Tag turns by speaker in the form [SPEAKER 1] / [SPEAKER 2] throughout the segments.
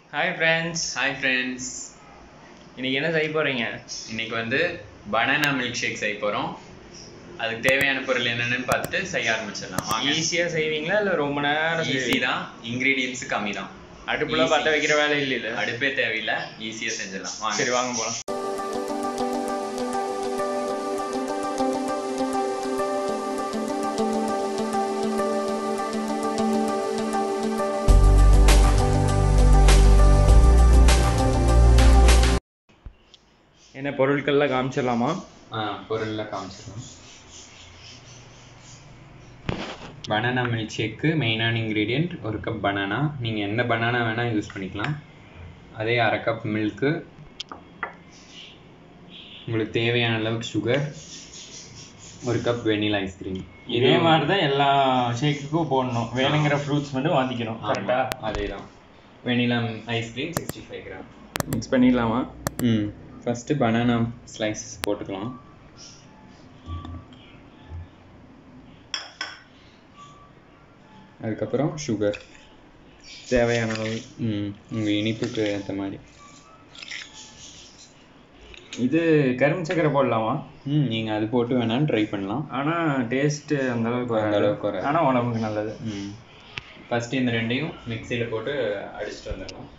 [SPEAKER 1] Hi friends
[SPEAKER 2] hi friends
[SPEAKER 1] இன்னைக்கு என்ன செய்ய போறீங்க
[SPEAKER 2] இன்னைக்கு வந்து பனானா மில்க் ஷேக் செய்ய போகிறோம் அதுக்கு தேவையான பொருள் என்னென்னு பார்த்துட்டு செய்ய ஆரம்பிச்சிடலாம் வாங்க
[SPEAKER 1] ஈஸியா செய்வீங்களா இல்ல ரொம்ப நேரம்
[SPEAKER 2] ஈஸி
[SPEAKER 1] ஈஸி
[SPEAKER 2] தான் இன்க்ரீடியன்ஸ் கம்மி தான்
[SPEAKER 1] அடுப்புல
[SPEAKER 2] Easy.
[SPEAKER 1] பத்த வைக்கிற வேலை இல்ல
[SPEAKER 2] அடுப்பே தேவையில்லை ஈஸியாக செஞ்சிடலாம் வாங்க
[SPEAKER 1] சரி வாங்க போலாம் என்ன பொருட்கள்லாம் காமிச்சிடலாமா
[SPEAKER 2] ஆ பொருளில் காமிச்சிடலாம் பனானா மில்க் ஷேக்கு மெயினான இன்க்ரீடியண்ட் ஒரு கப் பனானா நீங்கள் எந்த பனானா வேணால் யூஸ் பண்ணிக்கலாம் அதே அரை கப் மில்க்கு உங்களுக்கு தேவையான அளவுக்கு சுகர் ஒரு கப் வெனிலா ஐஸ்கிரீம்
[SPEAKER 1] இதே மாதிரி தான் எல்லா ஷேக்குக்கும் போடணும் வேணுங்கிற ஃப்ரூட்ஸ் மட்டும் வாங்கிக்கணும் கரெக்டா
[SPEAKER 2] அதே தான் vanilla ice cream sixty five gram
[SPEAKER 1] mix பண்ணிடலாமா
[SPEAKER 2] ம் ஃபஸ்ட்டு பனானா ஸ்லைசஸ் போட்டுக்கலாம் அதுக்கப்புறம் சுகர்
[SPEAKER 1] தேவையான அளவு
[SPEAKER 2] ம் உங்கள் இனிப்புக்கு ஏற்ற மாதிரி
[SPEAKER 1] இது கரும்பு சக்கரை போடலாமா
[SPEAKER 2] ம் நீங்கள் அது போட்டு வேணாலும் ட்ரை பண்ணலாம்
[SPEAKER 1] ஆனா டேஸ்ட் அந்த அளவுக்கு
[SPEAKER 2] அந்த
[SPEAKER 1] வராது
[SPEAKER 2] அளவுக்கு வராது.
[SPEAKER 1] ஆனா உடம்புக்கு நல்லது
[SPEAKER 2] ம் ஃபஸ்ட்டு இந்த ரெண்டையும் மிக்சியில் போட்டு அடிச்சுட்டு வந்துடலாம்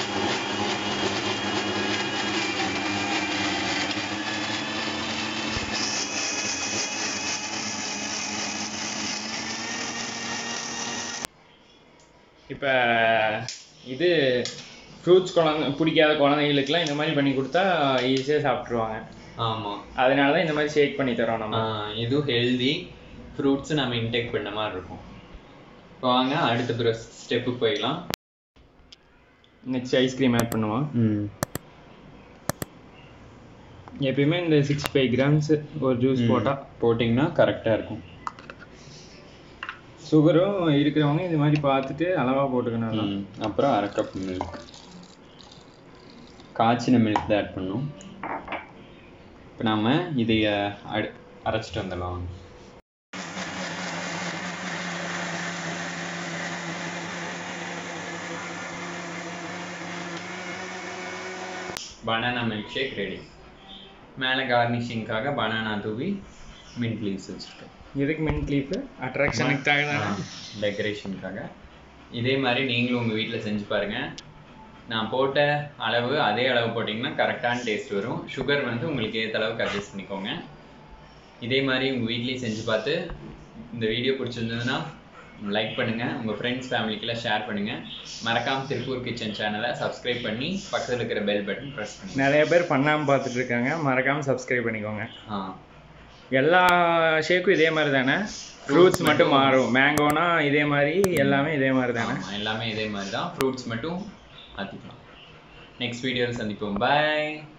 [SPEAKER 1] இப்போ இது ஃப்ரூட்ஸ் குழந்தை பிடிக்காத குழந்தைகளுக்குலாம் இந்த மாதிரி பண்ணி கொடுத்தா ஈஸியாக சாப்பிட்ருவாங்க
[SPEAKER 2] ஆமாம்
[SPEAKER 1] அதனால தான் இந்த மாதிரி ஷேக் பண்ணி தரோம் நம்ம
[SPEAKER 2] இதுவும் ஹெல்தி ஃப்ரூட்ஸும் நம்ம இன்டேக் பண்ண மாதிரி இருக்கும் இப்போ வாங்க அடுத்த ப்ரஸ் ஸ்டெப்புக்கு போயிடலாம்
[SPEAKER 1] நெக்ஸ்ட் ஐஸ்கிரீம் ஆட் பண்ணுவோம்
[SPEAKER 2] ம்
[SPEAKER 1] எப்பயுமே இந்த சிக்ஸ் ஃபைவ் கிராம்ஸ் ஒரு ஜூஸ் போட்டால்
[SPEAKER 2] போட்டிங்கன்னா கரெக்டாக இருக்கும்
[SPEAKER 1] சுகரும் இருக்கிறவங்க இது மாதிரி பார்த்துட்டு அளவாக போட்டுக்கணும்
[SPEAKER 2] ம் அப்புறம் அரை கப் மில்க் காய்ச்சின மில்க் தான் ஆட் பண்ணணும் இப்போ நாம் இதை அடு அரைச்சிட்டு வந்துடலாம் பனானா மில்க் ஷேக் ரெடி மேலே கார்னிஷிங்காக பனானா தூவி மின்ட் லீவ்ஸ் வச்சுருக்கேன்
[SPEAKER 1] எதுக்கு மின்ட் லீஃப் அட்ராக்ஷனுக்கு தாங்க
[SPEAKER 2] டெக்கரேஷனுக்காக இதே மாதிரி நீங்களும் உங்கள் வீட்டில் செஞ்சு பாருங்கள் நான் போட்ட அளவு அதே அளவு போட்டிங்கன்னா கரெக்டான டேஸ்ட் வரும் சுகர் வந்து உங்களுக்கு ஏற்ற அளவுக்கு அட்ஜஸ்ட் பண்ணிக்கோங்க இதே மாதிரி உங்கள் வீட்லேயும் செஞ்சு பார்த்து இந்த வீடியோ பிடிச்சிருந்ததுன்னா லைக் பண்ணுங்கள் உங்கள் ஃப்ரெண்ட்ஸ் ஃபேமிலிக்கெல்லாம் ஷேர் பண்ணுங்கள் மறக்காமல் திருப்பூர் கிச்சன் சேனலை சப்ஸ்கிரைப் பண்ணி பக்கத்தில் இருக்கிற பெல் பட்டன் ப்ரெஸ் பண்ணுங்க
[SPEAKER 1] நிறைய பேர் பண்ணாமல் பார்த்துட்டு இருக்காங்க மறக்காமல் சப்ஸ்கிரைப் பண்ணிக்கோங்க
[SPEAKER 2] ஆ
[SPEAKER 1] எல்லா ஷேக்கும் இதே மாதிரி தானே ஃப்ரூட்ஸ் மட்டும் மாறும் மேங்கோனா இதே மாதிரி எல்லாமே இதே மாதிரி தானே
[SPEAKER 2] ஆமா, எல்லாமே இதே மாதிரி தான் ஃப்ரூட்ஸ் மட்டும் மாற்றிக்கலாம் நெக்ஸ்ட் வீடியோவில் சந்திப்போம் பாய்